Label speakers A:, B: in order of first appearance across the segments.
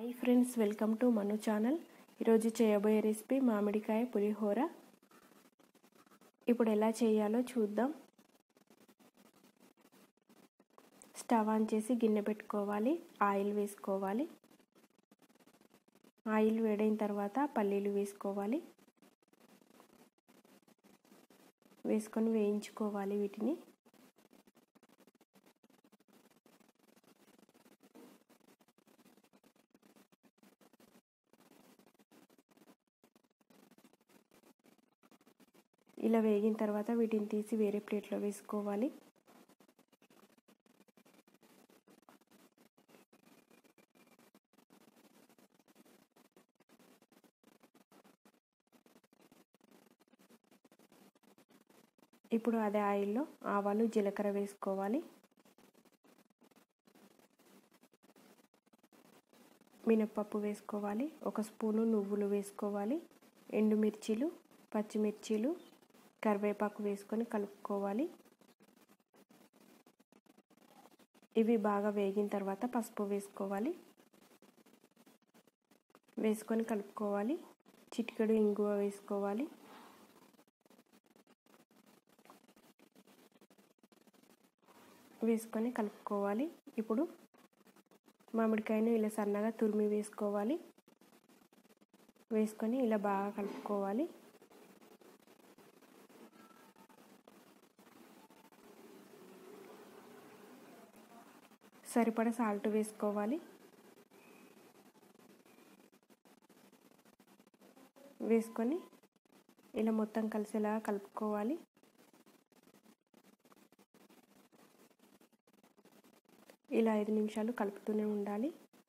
A: hi friends welcome to Manu channel ఈరోజు చేయబోయే recipe మామిడికాయ పులిహోర ఇప్పుడు ఎలా చేయాలో చూద్దాం స్టవ్ ఆన్ చేసి గిన్నె పెట్టుకోవాలి ఆయిల్ వేసుకోవాలి ఆయిల్ వేడైన తర్వాత పల్లీలు వేసుకోవాలి వేసుకొని వేయించుకోవాలి వీటిని ఇలా వేగిన తర్వాత వీటిని తీసి వేరే ప్లేట్లో వేసుకోవాలి ఇప్పుడు అదే ఆయిల్లో ఆవాలు జీలకర్ర వేసుకోవాలి మినప్పప్పు వేసుకోవాలి ఒక స్పూను నువ్వులు వేసుకోవాలి ఎండుమిర్చీలు పచ్చిమిర్చీలు కరివేపాకు వేసుకొని కలుపుకోవాలి ఇవి బాగా వేగిన తర్వాత పసుపు వేసుకోవాలి వేసుకొని కలుపుకోవాలి చిటికెడు ఇంగువ వేసుకోవాలి వేసుకొని కలుపుకోవాలి ఇప్పుడు మామిడికాయను ఇలా సన్నగా తురిమి వేసుకోవాలి వేసుకొని ఇలా బాగా కలుపుకోవాలి సరిపడ సాల్ట్ వేసుకోవాలి వేసుకొని ఇలా మొత్తం కలిసేలాగా కలుపుకోవాలి ఇలా ఐదు నిమిషాలు కలుపుతూనే ఉండాలి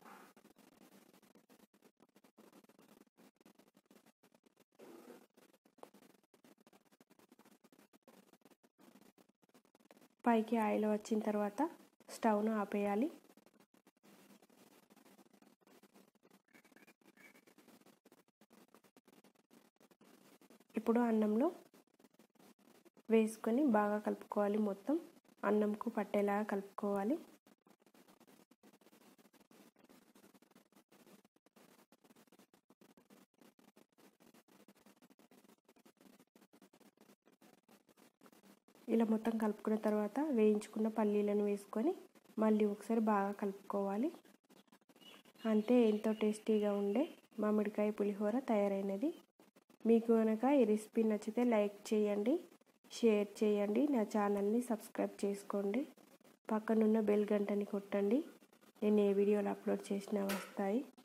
A: పైకి ఆయిల్ వచ్చిన తర్వాత స్టవ్ను ఆపేయాలి ఇప్పుడు అన్నంలో వేసుకొని బాగా కలుపుకోవాలి మొత్తం అన్నంకు పట్టేలాగా కలుపుకోవాలి ఇలా మొత్తం కలుపుకున్న తర్వాత వేయించుకున్న పల్లీలను వేసుకొని మళ్ళీ ఒకసారి బాగా కలుపుకోవాలి అంతే ఎంతో టేస్టీగా ఉండే మామిడికాయ పులిహోర తయారైనది మీకు కనుక ఈ రెసిపీ నచ్చితే లైక్ చేయండి షేర్ చేయండి నా ఛానల్ని సబ్స్క్రైబ్ చేసుకోండి పక్కనున్న బెల్ గంటని కొట్టండి నేను ఏ వీడియోలు అప్లోడ్ చేసినా వస్తాయి